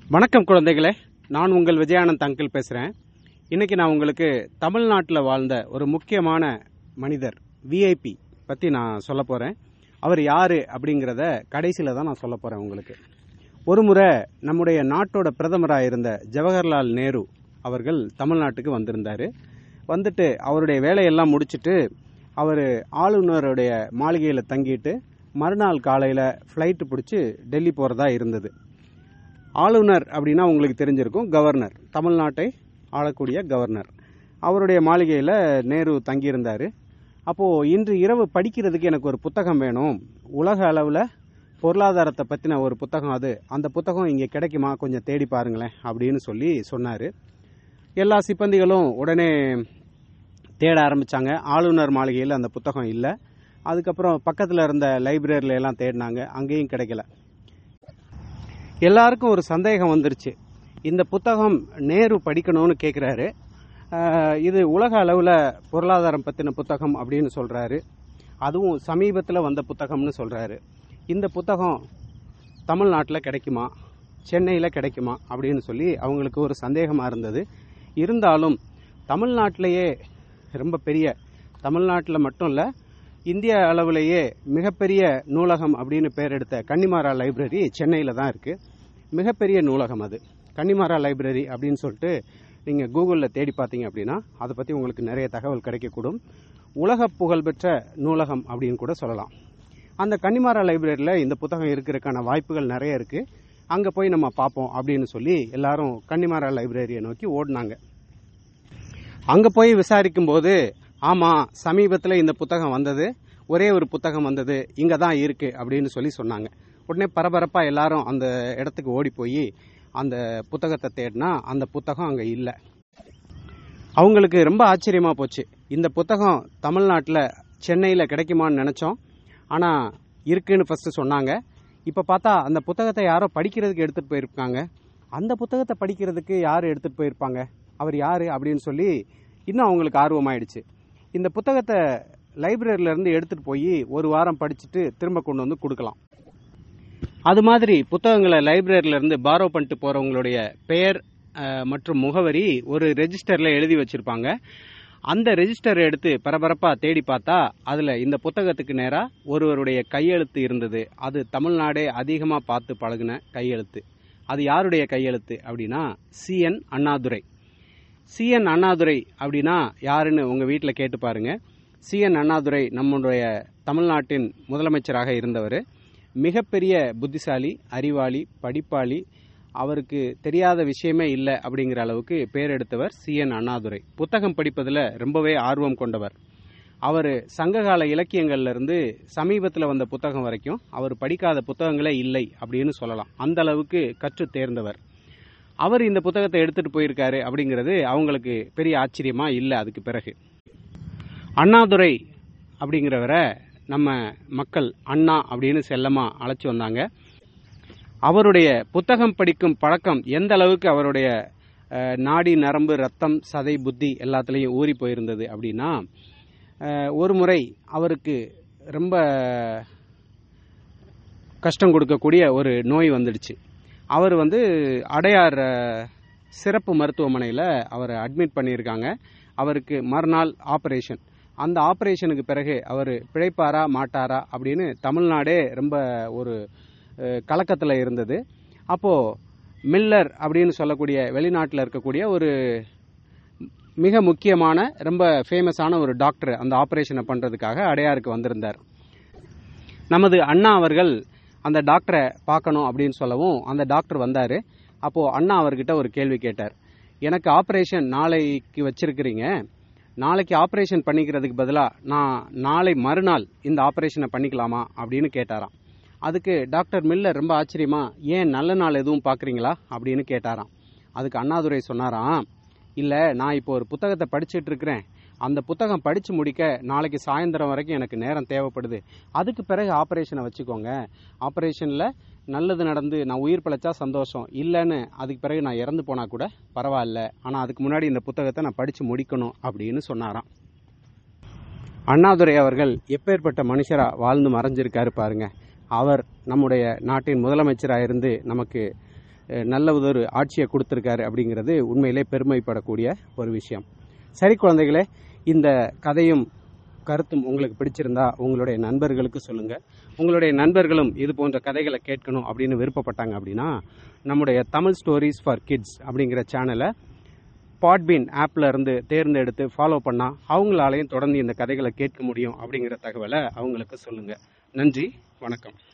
வணக்கம் குழந்தைகளே நான் உங்கள் விஜயானந்த் அங்கிள் பேசுகிறேன் இன்னைக்கு நான் உங்களுக்கு தமிழ்நாட்டில் வாழ்ந்த ஒரு முக்கியமான மனிதர் விஐபி பற்றி நான் சொல்ல போகிறேன் அவர் யார் அப்படிங்கிறத கடைசியில் தான் நான் சொல்ல போகிறேன் உங்களுக்கு ஒரு முறை நம்முடைய நாட்டோட பிரதமராக இருந்த ஜவஹர்லால் நேரு அவர்கள் தமிழ்நாட்டுக்கு வந்திருந்தார் வந்துட்டு அவருடைய வேலையெல்லாம் முடிச்சிட்டு அவர் ஆளுநருடைய மாளிகையில் தங்கிட்டு மறுநாள் காலையில் ஃப்ளைட்டு பிடிச்சி டெல்லி போகிறதா இருந்தது ஆளுநர் அப்படின்னா உங்களுக்கு தெரிஞ்சிருக்கும் கவர்னர் தமிழ்நாட்டை ஆளக்கூடிய கவர்னர் அவருடைய மாளிகையில் நேரு தங்கியிருந்தார் அப்போது இன்று இரவு படிக்கிறதுக்கு எனக்கு ஒரு புத்தகம் வேணும் உலக அளவில் பொருளாதாரத்தை பற்றின ஒரு புத்தகம் அது அந்த புத்தகம் இங்கே கிடைக்குமா கொஞ்சம் தேடி பாருங்களேன் அப்படின்னு சொல்லி சொன்னார் எல்லா சிப்பந்திகளும் உடனே தேட ஆரம்பித்தாங்க ஆளுநர் மாளிகையில் அந்த புத்தகம் இல்லை அதுக்கப்புறம் பக்கத்தில் இருந்த லைப்ரரியில எல்லாம் தேடினாங்க அங்கேயும் கிடைக்கல எல்லாருக்கும் ஒரு சந்தேகம் வந்துருச்சு இந்த புத்தகம் நேரு படிக்கணும்னு கேட்குறாரு இது உலக அளவில் பொருளாதாரம் பற்றின புத்தகம் அப்படின்னு சொல்கிறாரு அதுவும் சமீபத்தில் வந்த புத்தகம்னு சொல்கிறாரு இந்த புத்தகம் தமிழ்நாட்டில் கிடைக்குமா சென்னையில் கிடைக்குமா அப்படின்னு சொல்லி அவங்களுக்கு ஒரு சந்தேகமாக இருந்தது இருந்தாலும் தமிழ்நாட்டிலேயே ரொம்ப பெரிய தமிழ்நாட்டில் மட்டும் இல்லை இந்திய அளவிலேயே மிகப்பெரிய நூலகம் அப்படின்னு பேர் எடுத்த கன்னிமாரா லைப்ரரி சென்னையில் தான் இருக்குது மிகப்பெரிய நூலகம் அது கன்னிமாரா லைப்ரரி அப்படின்னு சொல்லிட்டு நீங்கள் கூகுளில் தேடி பார்த்தீங்க அப்படின்னா அதை பற்றி உங்களுக்கு நிறைய தகவல் கிடைக்கக்கூடும் உலக புகழ்பெற்ற நூலகம் அப்படின்னு கூட சொல்லலாம் அந்த கன்னிமாரா லைப்ரரியில் இந்த புத்தகம் இருக்கிறதுக்கான வாய்ப்புகள் நிறைய இருக்குது அங்கே போய் நம்ம பார்ப்போம் அப்படின்னு சொல்லி எல்லாரும் கன்னிமாரா லைப்ரரியை நோக்கி ஓடினாங்க அங்கே போய் விசாரிக்கும் போது ஆமாம் சமீபத்தில் இந்த புத்தகம் வந்தது ஒரே ஒரு புத்தகம் வந்தது இங்கே தான் இருக்கு அப்படின்னு சொல்லி சொன்னாங்க உடனே பரபரப்பாக எல்லாரும் அந்த இடத்துக்கு ஓடி போய் அந்த புத்தகத்தை தேடினா அந்த புத்தகம் அங்கே இல்லை அவங்களுக்கு ரொம்ப ஆச்சரியமாக போச்சு இந்த புத்தகம் தமிழ்நாட்டில் சென்னையில் கிடைக்குமான்னு நினச்சோம் ஆனால் இருக்குன்னு ஃபஸ்ட்டு சொன்னாங்க இப்போ பார்த்தா அந்த புத்தகத்தை யாரோ படிக்கிறதுக்கு எடுத்துகிட்டு போயிருக்காங்க அந்த புத்தகத்தை படிக்கிறதுக்கு யார் எடுத்துகிட்டு போயிருப்பாங்க அவர் யார் அப்படின்னு சொல்லி இன்னும் அவங்களுக்கு ஆர்வமாயிடுச்சு இந்த புத்தகத்தை லைப்ரரியிலேருந்து எடுத்துகிட்டு போய் ஒரு வாரம் படிச்சுட்டு திரும்ப கொண்டு வந்து கொடுக்கலாம் அது மாதிரி புத்தகங்களை லைப்ரரியிலேருந்து பாரோ பண்ணிட்டு போகிறவங்களுடைய பெயர் மற்றும் முகவரி ஒரு ரெஜிஸ்டரில் எழுதி வச்சுருப்பாங்க அந்த ரெஜிஸ்டர் எடுத்து பரபரப்பாக தேடி பார்த்தா அதில் இந்த புத்தகத்துக்கு நேராக ஒருவருடைய கையெழுத்து இருந்தது அது தமிழ்நாடே அதிகமாக பார்த்து பழகின கையெழுத்து அது யாருடைய கையெழுத்து அப்படின்னா சிஎன் அண்ணாதுரை சிஎன் அண்ணாதுரை அப்படின்னா யாருன்னு உங்கள் வீட்டில் கேட்டு பாருங்க சிஎன் அண்ணாதுரை நம்முடைய தமிழ்நாட்டின் முதலமைச்சராக இருந்தவர் மிகப்பெரிய புத்திசாலி அறிவாளி படிப்பாளி அவருக்கு தெரியாத விஷயமே இல்லை அப்படிங்கிற அளவுக்கு பேர் எடுத்தவர் சிஎன் அண்ணாதுரை புத்தகம் படிப்பதில் ரொம்பவே ஆர்வம் கொண்டவர் அவர் சங்ககால இலக்கியங்கள்ல இருந்து சமீபத்தில் வந்த புத்தகம் வரைக்கும் அவர் படிக்காத புத்தகங்களே இல்லை அப்படின்னு சொல்லலாம் அந்த அளவுக்கு கற்று தேர்ந்தவர் அவர் இந்த புத்தகத்தை எடுத்துட்டு போயிருக்காரு அப்படிங்கிறது அவங்களுக்கு பெரிய ஆச்சரியமா இல்லை அதுக்கு பிறகு அண்ணாதுரை அப்படிங்கிறவரை நம்ம மக்கள் அண்ணா அப்படின்னு செல்லமா அழைச்சி வந்தாங்க அவருடைய புத்தகம் படிக்கும் பழக்கம் எந்த அளவுக்கு அவருடைய நாடி நரம்பு ரத்தம் சதை புத்தி எல்லாத்துலேயும் ஊறி போயிருந்தது அப்படின்னா ஒரு முறை அவருக்கு ரொம்ப கஷ்டம் கொடுக்கக்கூடிய ஒரு நோய் வந்துடுச்சு அவர் வந்து அடையார் சிறப்பு மருத்துவமனையில் அவரை அட்மிட் பண்ணியிருக்காங்க அவருக்கு மறுநாள் ஆப்ரேஷன் அந்த ஆப்ரேஷனுக்கு பிறகு அவர் பிழைப்பாரா மாட்டாரா அப்படின்னு தமிழ்நாடே ரொம்ப ஒரு கலக்கத்தில் இருந்தது அப்போது மில்லர் அப்படின்னு சொல்லக்கூடிய வெளிநாட்டில் இருக்கக்கூடிய ஒரு மிக முக்கியமான ரொம்ப ஃபேமஸான ஒரு டாக்டர் அந்த ஆப்ரேஷனை பண்ணுறதுக்காக அடையாருக்கு வந்திருந்தார் நமது அண்ணா அவர்கள் அந்த டாக்டரை பார்க்கணும் அப்படின்னு சொல்லவும் அந்த டாக்டர் வந்தார் அப்போது அண்ணா அவர்கிட்ட ஒரு கேள்வி கேட்டார் எனக்கு ஆப்ரேஷன் நாளைக்கு வச்சிருக்கிறீங்க நாளைக்கு ஆப்ரேஷன் பண்ணிக்கிறதுக்கு பதிலாக நான் நாளை மறுநாள் இந்த ஆப்ரேஷனை பண்ணிக்கலாமா அப்படின்னு கேட்டாராம் அதுக்கு டாக்டர் மில்லர் ரொம்ப ஆச்சரியமா ஏன் நல்ல நாள் எதுவும் பார்க்குறீங்களா அப்படின்னு கேட்டாராம் அதுக்கு அண்ணாதுரை சொன்னாராம் இல்லை நான் இப்போ ஒரு புத்தகத்தை படிச்சுட்டு இருக்கிறேன் அந்த புத்தகம் படித்து முடிக்க நாளைக்கு சாயந்தரம் வரைக்கும் எனக்கு நேரம் தேவைப்படுது அதுக்கு பிறகு ஆப்ரேஷனை வச்சுக்கோங்க ஆப்ரேஷனில் நல்லது நடந்து நான் உயிர் பிழைச்சா சந்தோஷம் இல்லைன்னு அதுக்கு பிறகு நான் இறந்து போனால் கூட பரவாயில்ல ஆனால் அதுக்கு முன்னாடி இந்த புத்தகத்தை நான் படித்து முடிக்கணும் அப்படின்னு சொன்னாராம் அண்ணாதுரை அவர்கள் எப்பேற்பட்ட மனுஷராக வாழ்ந்து மறைஞ்சிருக்காரு பாருங்க அவர் நம்முடைய நாட்டின் முதலமைச்சராக இருந்து நமக்கு அஹ், நல்ல ஒரு ஆட்சியை கொடுத்துருக்காரு அப்படிங்கிறது உண்மையிலே பெருமைப்படக்கூடிய ஒரு விஷயம் சரி குழந்தைகளே இந்த கதையும் கருத்தும் உங்களுக்கு பிடிச்சிருந்தா உங்களுடைய நண்பர்களுக்கு சொல்லுங்கள் உங்களுடைய நண்பர்களும் இது போன்ற கதைகளை கேட்கணும் அப்படின்னு விருப்பப்பட்டாங்க அப்படின்னா நம்முடைய தமிழ் ஸ்டோரிஸ் ஃபார் கிட்ஸ் அப்படிங்கிற சேனலை பாட்பீன் ஆப்பில் இருந்து தேர்ந்தெடுத்து ஃபாலோ பண்ணால் அவங்களாலையும் தொடர்ந்து இந்த கதைகளை கேட்க முடியும் அப்படிங்கிற தகவலை அவங்களுக்கு சொல்லுங்கள் நன்றி வணக்கம்